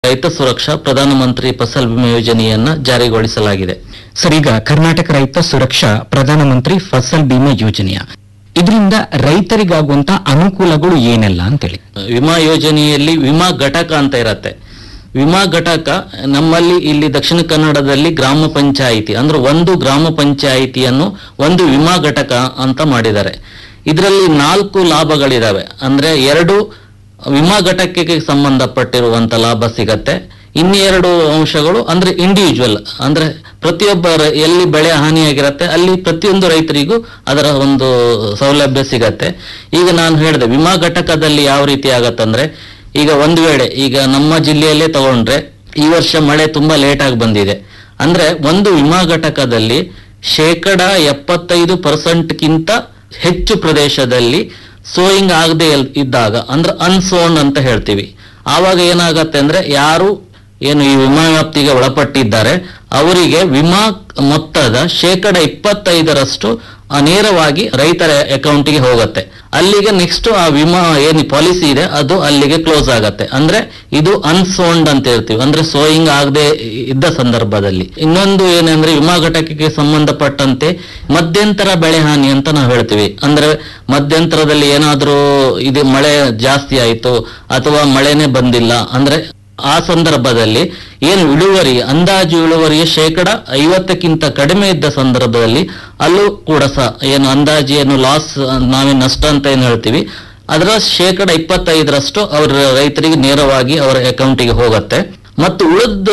ರೈತ ಸುರಕ್ಷಾ ಪ್ರಧಾನಮಂತ್ರಿ ಫಸಲ್ ಬಿಮಾ ಯೋಜನೆಯನ್ನ ಜಾರಿಗೊಳಿಸಲಾಗಿದೆ ಸರ್ ಈಗ ಕರ್ನಾಟಕ ರೈತ ಸುರಕ್ಷಾ ಪ್ರಧಾನಮಂತ್ರಿ ಫಸಲ್ ಬಿಮಾ ಯೋಜನೆಯ ಇದರಿಂದ ರೈತರಿಗಾಗುವಂತ ಅನುಕೂಲಗಳು ಏನೆಲ್ಲ ಅಂತೇಳಿ ವಿಮಾ ಯೋಜನೆಯಲ್ಲಿ ವಿಮಾ ಘಟಕ ಅಂತ ಇರತ್ತೆ ವಿಮಾ ಘಟಕ ನಮ್ಮಲ್ಲಿ ಇಲ್ಲಿ ದಕ್ಷಿಣ ಕನ್ನಡದಲ್ಲಿ ಗ್ರಾಮ ಪಂಚಾಯಿತಿ ಅಂದ್ರೆ ಒಂದು ಗ್ರಾಮ ಪಂಚಾಯಿತಿಯನ್ನು ಒಂದು ವಿಮಾ ಘಟಕ ಅಂತ ಮಾಡಿದ್ದಾರೆ ಇದರಲ್ಲಿ ನಾಲ್ಕು ಲಾಭಗಳಿದಾವೆ ಅಂದ್ರೆ ಎರಡು ವಿಮಾ ಘಟಕಕ್ಕೆ ಸಂಬಂಧಪಟ್ಟಿರುವಂತ ಲಾಭ ಸಿಗತ್ತೆ ಇನ್ನೆರಡು ಅಂಶಗಳು ಅಂದ್ರೆ ಇಂಡಿವಿಜುವಲ್ ಅಂದ್ರೆ ಪ್ರತಿಯೊಬ್ಬ ರ- ಎಲ್ಲಿ ಬೆಳೆ ಹಾನಿಯಾಗಿರತ್ತೆ ಅಲ್ಲಿ ಪ್ರತಿಯೊಂದು ರೈತರಿಗೂ ಅದರ ಒಂದು ಸೌಲಭ್ಯ ಸಿಗತ್ತೆ ಈಗ ನಾನು ಹೇಳಿದೆ ವಿಮಾ ಘಟಕದಲ್ಲಿ ಯಾವ ರೀತಿ ಆಗತ್ತಂದ್ರೆ ಈಗ ಒಂದು ವೇಳೆ ಈಗ ನಮ್ಮ ಜಿಲ್ಲೆಯಲ್ಲೇ ತಗೊಂಡ್ರೆ ಈ ವರ್ಷ ಮಳೆ ತುಂಬಾ ಲೇಟ್ ಆಗಿ ಬಂದಿದೆ ಅಂದ್ರೆ ಒಂದು ವಿಮಾ ಘಟಕದಲ್ಲಿ ಶೇಕಡ ಎಪ್ಪತ್ತೈದು ಪರ್ಸೆಂಟ್ಗಿಂತ ಹೆಚ್ಚು ಪ್ರದೇಶದಲ್ಲಿ ಸೋಯಿಂಗ್ ಆಗದೆ ಇದ್ದಾಗ ಅಂದ್ರೆ ಅನ್ಸೋನ್ ಅಂತ ಹೇಳ್ತೀವಿ ಆವಾಗ ಏನಾಗತ್ತೆ ಅಂದ್ರೆ ಯಾರು ಏನು ಈ ವಿಮಾ ವ್ಯಾಪ್ತಿಗೆ ಒಳಪಟ್ಟಿದ್ದಾರೆ ಅವರಿಗೆ ವಿಮಾ ಮೊತ್ತದ ಶೇಕಡ ಇಪ್ಪತ್ತೈದರಷ್ಟು ಆ ನೇರವಾಗಿ ರೈತರ ಅಕೌಂಟಿಗೆ ಹೋಗುತ್ತೆ ಅಲ್ಲಿಗೆ ನೆಕ್ಸ್ಟ್ ಆ ವಿಮಾ ಏನು ಪಾಲಿಸಿ ಇದೆ ಅದು ಅಲ್ಲಿಗೆ ಕ್ಲೋಸ್ ಆಗತ್ತೆ ಅಂದ್ರೆ ಇದು ಅನ್ಸೋನ್ಡ್ ಅಂತ ಹೇಳ್ತೀವಿ ಅಂದ್ರೆ ಸೋಯಿಂಗ್ ಆಗದೆ ಇದ್ದ ಸಂದರ್ಭದಲ್ಲಿ ಇನ್ನೊಂದು ಏನಂದ್ರೆ ವಿಮಾ ಘಟಕಕ್ಕೆ ಸಂಬಂಧಪಟ್ಟಂತೆ ಮಧ್ಯಂತರ ಬೆಳೆ ಹಾನಿ ಅಂತ ನಾವು ಹೇಳ್ತೀವಿ ಅಂದ್ರೆ ಮಧ್ಯಂತರದಲ್ಲಿ ಏನಾದ್ರೂ ಇದು ಮಳೆ ಜಾಸ್ತಿ ಆಯ್ತು ಅಥವಾ ಮಳೆನೇ ಬಂದಿಲ್ಲ ಅಂದ್ರೆ ಆ ಸಂದರ್ಭದಲ್ಲಿ ಏನು ಇಳುವರಿ ಅಂದಾಜು ಇಳುವರಿಯ ಶೇಕಡ ಐವತ್ತಕ್ಕಿಂತ ಕಡಿಮೆ ಇದ್ದ ಸಂದರ್ಭದಲ್ಲಿ ಅಲ್ಲೂ ಕೂಡ ಸಹ ಏನು ಅಂದಾಜು ಏನು ಲಾಸ್ ನಾವೇ ನಷ್ಟ ಅಂತ ಏನು ಹೇಳ್ತೀವಿ ಅದರ ಶೇಕಡ ಇಪ್ಪತ್ತೈದರಷ್ಟು ಅವರ ರೈತರಿಗೆ ನೇರವಾಗಿ ಅವರ ಅಕೌಂಟಿಗೆ ಹೋಗುತ್ತೆ ಮತ್ತು ಉಳಿದ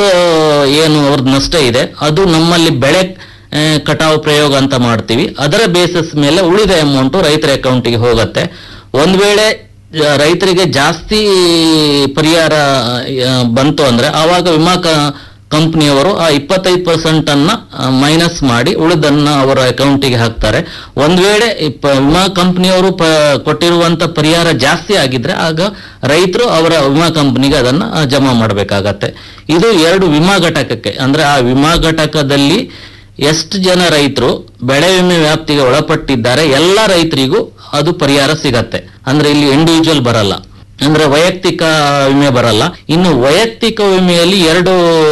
ಏನು ಅವ್ರದ್ದು ನಷ್ಟ ಇದೆ ಅದು ನಮ್ಮಲ್ಲಿ ಬೆಳೆ ಆ, ಕಟಾವು ಪ್ರಯೋಗ ಅಂತ ಮಾಡ್ತೀವಿ ಅದರ ಬೇಸಿಸ್ ಮೇಲೆ ಉಳಿದ ಅಮೌಂಟ್ ರೈತರ ಅಕೌಂಟಿಗೆ ಹೋಗುತ್ತೆ ಒಂದ್ ವೇಳೆ ಆ, ರೈತರಿಗೆ ಜಾಸ್ತಿ ಪರಿಹಾರ ಆ, ಬಂತು ಅಂದ್ರೆ ಆವಾಗ ವಿಮಾ ಕಂಪನಿಯವರು ಆ ಇಪ್ಪತ್ತೈದು ಪರ್ಸೆಂಟ್ ಅನ್ನ ಮೈನಸ್ ಮಾಡಿ ಉಳಿದನ್ನ ಅವರ ಅಕೌಂಟಿಗೆ ಹಾಕ್ತಾರೆ ಒಂದ್ ವೇಳೆ ಈ ಪ- ವಿಮಾ ಕಂಪನಿಯವರು ಪ ಕೊಟ್ಟಿರುವಂತ ಪರಿಹಾರ ಜಾಸ್ತಿ ಆಗಿದ್ರೆ ಆಗ ರೈತರು ಅವರ ವಿಮಾ ಕಂಪನಿಗೆ ಅದನ್ನ ಆ, ಜಮಾ ಮಾಡಬೇಕಾಗತ್ತೆ ಇದು ಎರಡು ವಿಮಾ ಘಟಕಕ್ಕೆ ಅಂದ್ರೆ ಆ ವಿಮಾ ಘಟಕದಲ್ಲಿ ಎಷ್ಟು ಜನ ರೈತರು ಬೆಳೆ ವಿಮೆ ವ್ಯಾಪ್ತಿಗೆ ಒಳಪಟ್ಟಿದ್ದಾರೆ ಎಲ್ಲ ರೈತರಿಗೂ ಅದು ಪರಿಹಾರ ಸಿಗತ್ತೆ ಅಂದ್ರೆ ಇಲ್ಲಿ ಇಂಡಿವಿಜುವಲ್ ಬರಲ್ಲ ಅಂದ್ರೆ ವೈಯಕ್ತಿಕ ವಿಮೆ ಬರಲ್ಲ ಇನ್ನು ವೈಯಕ್ತಿಕ ವಿಮೆಯಲ್ಲಿ ಎರಡು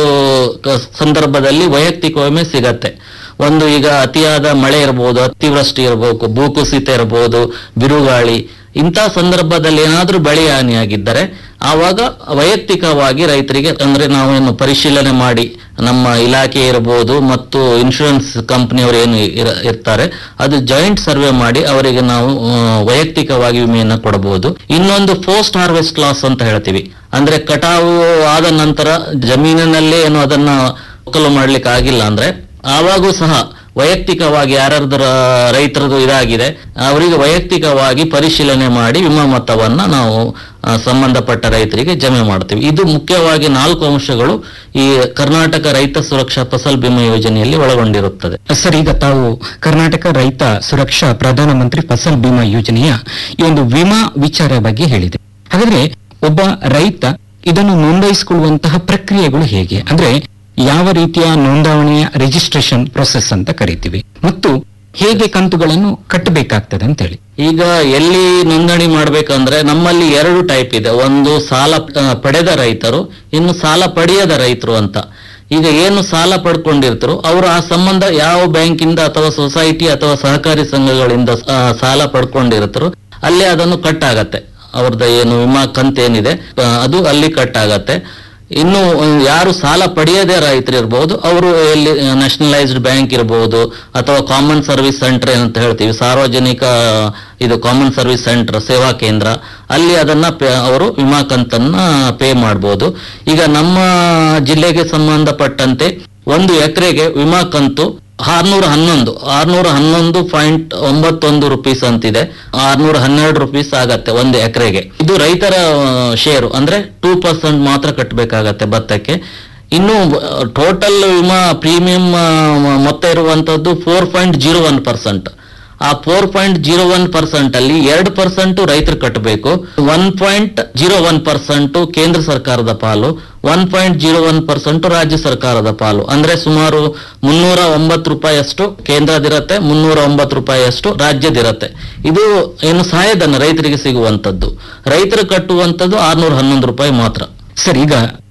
ಕ- ಸಂದರ್ಭದಲ್ಲಿ ವೈಯಕ್ತಿಕ ವಿಮೆ ಸಿಗತ್ತೆ ಒಂದು ಈಗ ಅತಿಯಾದ ಮಳೆ ಇರಬಹುದು ಅತಿವೃಷ್ಟಿ ಇರಬಹುದು ಭೂಕುಸಿತ ಇರಬಹುದು ಬಿರುಗಾಳಿ ಇಂಥ ಸಂದರ್ಭದಲ್ಲಿ ಏನಾದ್ರೂ ಬೆಳೆ ಹಾನಿಯಾಗಿದ್ದರೆ ಆವಾಗ ವೈಯಕ್ತಿಕವಾಗಿ ರೈತರಿಗೆ ಅಂದ್ರೆ ನಾವೇನು ಪರಿಶೀಲನೆ ಮಾಡಿ ನಮ್ಮ ಇಲಾಖೆ ಇರಬಹುದು ಮತ್ತು ಇನ್ಶೂರೆನ್ಸ್ ಕಂಪನಿಯವರು ಏನು ಇರ- ಇರ್ತಾರೆ ಅದು ಜಾಯಿಂಟ್ ಸರ್ವೆ ಮಾಡಿ ಅವರಿಗೆ ನಾವು ಆ, ವೈಯಕ್ತಿಕವಾಗಿ ವಿಮೆಯನ್ನ ಕೊಡಬಹುದು ಇನ್ನೊಂದು ಪೋಸ್ಟ್ ಹಾರ್ವೆಸ್ಟ್ ಲಾಸ್ ಅಂತ ಹೇಳ್ತೀವಿ ಅಂದ್ರೆ ಕಟಾವು ಆದ ನಂತರ ಜಮೀನಿನಲ್ಲೇ ಏನು ಅದನ್ನ ಒಕ್ಕಲು ಮಾಡ್ಲಿಕ್ಕೆ ಆಗಿಲ್ಲ ಅಂದ್ರೆ ಆವಾಗೂ ಸಹ ವೈಯಕ್ತಿಕವಾಗಿ ಯಾರ್ಯಾರ್ದರ ರೈತರದು ಇದಾಗಿದೆ ಅವರಿಗೆ ವೈಯಕ್ತಿಕವಾಗಿ ಪರಿಶೀಲನೆ ಮಾಡಿ ವಿಮಾ ಮೊತ್ತವನ್ನ ನಾವು ಆ, ಸಂಬಂಧಪಟ್ಟ ರೈತರಿಗೆ ಜಮೆ ಮಾಡ್ತೀವಿ ಇದು ಮುಖ್ಯವಾಗಿ ನಾಲ್ಕು ಅಂಶಗಳು ಈ ಕರ್ನಾಟಕ ರೈತ ಸುರಕ್ಷಾ ಫಸಲ್ ಬಿಮಾ ಯೋಜನೆಯಲ್ಲಿ ಒಳಗೊಂಡಿರುತ್ತದೆ ಸರ್ ಈಗ ತಾವು ಕರ್ನಾಟಕ ರೈತ ಸುರಕ್ಷಾ ಪ್ರಧಾನಮಂತ್ರಿ ಫಸಲ್ ಬಿಮಾ ಯೋಜನೆಯ ಈ ಒಂದು ವಿಮಾ ವಿಚಾರ ಬಗ್ಗೆ ಹೇಳಿದೆ ಹಾಗಾದ್ರೆ ಒಬ್ಬ ರೈತ ಇದನ್ನು ನೋಂದಾಯಿಸಿಕೊಳ್ಳುವಂತಹ ಪ್ರಕ್ರಿಯೆಗಳು ಹೇಗೆ ಅಂದ್ರೆ ಯಾವ ರೀತಿಯ ನೋಂದಾವಣೆಯ ರಿಜಿಸ್ಟ್ರೇಷನ್ ಪ್ರೊಸೆಸ್ ಅಂತ ಕರಿತೀವಿ ಮತ್ತು ಹೇಗೆ ಕಂತುಗಳನ್ನು ಕಟ್ಟಬೇಕಾಗ್ತದೆ ಅಂತ ಹೇಳಿ ಈಗ ಎಲ್ಲಿ ನೋಂದಣಿ ಮಾಡ್ಬೇಕಂದ್ರೆ ನಮ್ಮಲ್ಲಿ ಎರಡು ಟೈಪ್ ಇದೆ ಒಂದು ಸಾಲ ಆ, ಪಡೆದ ರೈತರು ಇನ್ನು ಸಾಲ ಪಡೆಯದ ರೈತರು ಅಂತ ಈಗ ಏನು ಸಾಲ ಪಡ್ಕೊಂಡಿರ್ತಾರೋ ಅವರು ಆ ಸಂಬಂಧ ಯಾವ ಬ್ಯಾಂಕಿಂದ ಅಥವಾ ಸೊಸೈಟಿ ಅಥವಾ ಸಹಕಾರಿ ಸಂಘಗಳಿಂದ ಆ, ಸಾಲ ಪಡ್ಕೊಂಡಿರ್ತಾರೋ ಅಲ್ಲೇ ಅದನ್ನು ಕಟ್ ಆಗತ್ತೆ ಅವ್ರದ್ದು ಏನು ವಿಮಾ ಕಂತೇನಿದೆ ಆ, ಅದು ಅಲ್ಲಿ ಕಟ್ ಆಗತ್ತೆ ಇನ್ನು ಒಂದು ಯಾರು ಸಾಲ ಪಡೆಯದೇ ರೈತರು ಇರ್ಬೋದು ಅವರು ಎಲ್ಲಿ ನ್ಯಾಷನಲೈಸ್ಡ್ ಬ್ಯಾಂಕ್ ಇರಬಹುದು ಅಥವಾ ಕಾಮನ್ ಸರ್ವಿಸ್ ಸೆಂಟರ್ ಏನಂತ ಹೇಳ್ತೀವಿ ಸಾರ್ವಜನಿಕ ಇದು ಕಾಮನ್ ಸರ್ವಿಸ್ ಸೆಂಟರ್ ಸೇವಾ ಕೇಂದ್ರ ಅಲ್ಲಿ ಅದನ್ನ ಪೇ- ಅವರು ವಿಮಾ ಕಂತನ್ನ ಪೇ ಮಾಡಬಹುದು ಈಗ ನಮ್ಮ ಜಿಲ್ಲೆಗೆ ಸಂಬಂಧಪಟ್ಟಂತೆ ಒಂದು ಎಕರೆಗೆ ವಿಮಾ ಕಂತು ಆರ್ನೂರ ಹನ್ನೊಂದು ಆರ್ನೂರ ಹನ್ನೊಂದು ಪಾಯಿಂಟ್ ಒಂಬತ್ತೊಂದು ರುಪೀಸ್ ಅಂತಿದೆ ಆರ್ನೂರ ಹನ್ನೆರಡು ರುಪೀಸ್ ಆಗತ್ತೆ ಒಂದು ಎಕರೆಗೆ ಇದು ರೈತರ ಶೇರು ಅಂದ್ರೆ ಟೂ ಪರ್ಸೆಂಟ್ ಮಾತ್ರ ಕಟ್ಟಬೇಕಾಗತ್ತೆ ಭತ್ತಕ್ಕೆ ಇನ್ನು ಟೋಟಲ್ ವಿಮಾ ಪ್ರೀಮಿಯಂ ಮೊತ್ತ ಇರುವಂತದ್ದು four point zero one percent ಆ four point zero one percent ಅಲ್ಲಿ ಎರಡು ಪರ್ಸೆಂಟ್ ರೈತರು ಕಟ್ಟಬೇಕು one point zero one percent ಕೇಂದ್ರ ಸರ್ಕಾರದ ಪಾಲು one point zero one percent ರಾಜ್ಯ ಸರ್ಕಾರದ ಪಾಲು ಅಂದ್ರೆ ಸುಮಾರು ಮುನ್ನೂರ ಒಂಬತ್ತು ರೂಪಾಯಿಯಷ್ಟು ಕೇಂದ್ರದಿರತ್ತೆ ಮುನ್ನೂರ ಒಂಬತ್ತು ರೂಪಾಯಿಯಷ್ಟು ರಾಜ್ಯದಿರತ್ತೆ ಇದು ಏನು ಸಹಾಯಧನ ರೈತರಿಗೆ ಸಿಗುವಂತದ್ದು ರೈತರು ಕಟ್ಟುವಂತದ್ದು ಆರ್ನೂರ ಹನ್ನೊಂದು ರೂಪಾಯಿ ಮಾತ್ರ ಸರ್ ಈಗ